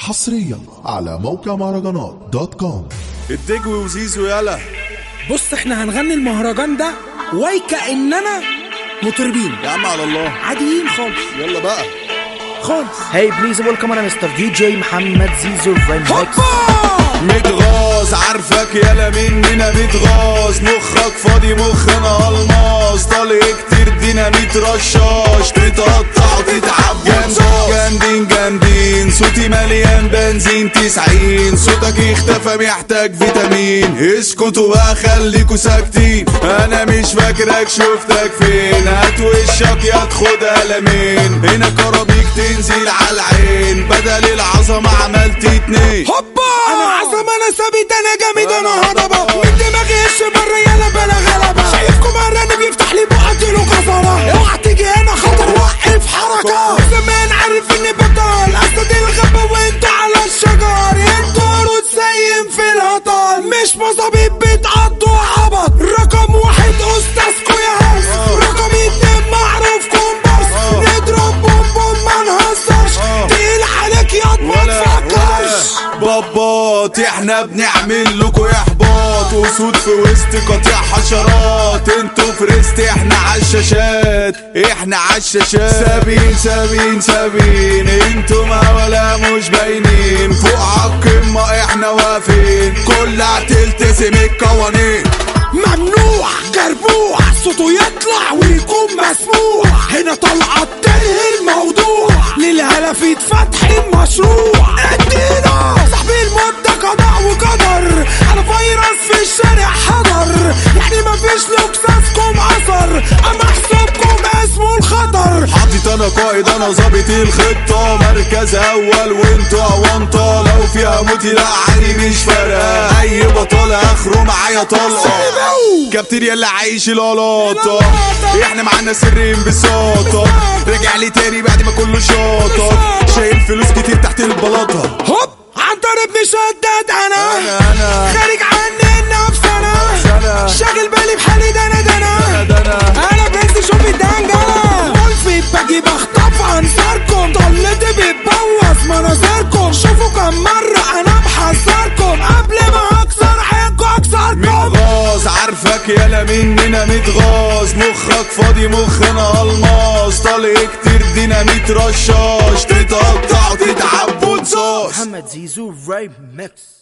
حصريا على موقع مهرجانات دوت كوم الدجوي وزيزو يلا بص احنا هنغني المهرجان ده وكأننا مطربين يا عم على الله عاديين خالص يلا بقى خالص Hey, please welcome on Mr. DJ محمد زيزو remix. هوبا متغاظ عارفك يلا مننا متغاظ مخك فاضي مخنا الماس طالع كتير ديناميت رشاش تتقطع وتتعب جامدين جامدين جامدين صوتي مليان بنزين تسعين صوتك اختفى محتاج فيتامين اسكتوا بقى خليكوا ساكتين انا مش فاكرك شفتك فين هات وشك يا تاخد قلمين هنا كرابيك تنزل على العين بدل العظمة عملت اتنين هوبا انا عظم انا ثابت انا جامد انا هضبه من دماغي ايش بره يلا بلا غلبه شايفكم مرة بيفتح لي بقى له كفره اوعى تيجي هنا خطر وقف حركه زمان عارف اني بطل اسد الغابه وانتوا على الشجر انتوا قرود سايم في الهطل مش مظابيط بتعضوا عبط رقم واحد استاذكوا يا هرس رقم اتنين معروف كومبارس نضرب بوم بوم ما نهزرش تقيل عليك ياض ما تفكرش بابات احنا بنعمل لكم احباط اسود في وسط قطيع حشرات انتوا في ريست احنا عالشاشات احنا عالشاشات سابين سابين سابين انتوا ما ولا مش باينين فوق عالقمة احنا واقفين كلها تلتزم القوانين ممنوع جربوع صوته يطلع ويكون مسموع هنا طلعت تنهي الموضوع للهلفيت فتح المشروع ادينا صاحبي المدة قضاء وقدر انا فيروس في الشارع حضر يعني مفيش لوكساسكم اثر اما حسابكم اسمه الخطر حاطط انا قائد انا ظابط الخطة مركز اول وانتوا اونطة لو فيها موتي لا عادي مش فارقة اي بطل اخره معايا طلقة كابتن يلا عايش القلاطة احنا معانا سر انبساطة رجع لي تاني بعد ما كله شاطة شايل فلوس كتير تحت البلاطة هوب عنتر ابن شداد انا أنا- أنا. خارج عني النفس انا أنا. شاغل بالي بحالي ده انا ده انا ده أنا. انا بنت شوف الدنجلة مولفي باجي بخطف انصاركم طلتي بتبوظ مناظركم شوفوا كم مرة انا بحذركم قبل ما اكسر عينكم اكسركم متغاظ عارفك يلا مننا متغاظ مخك فاضي مخنا الماس طالع كتير ديناميت رشاش تتقطع وتتعب وتصاص محمد زيزو remix.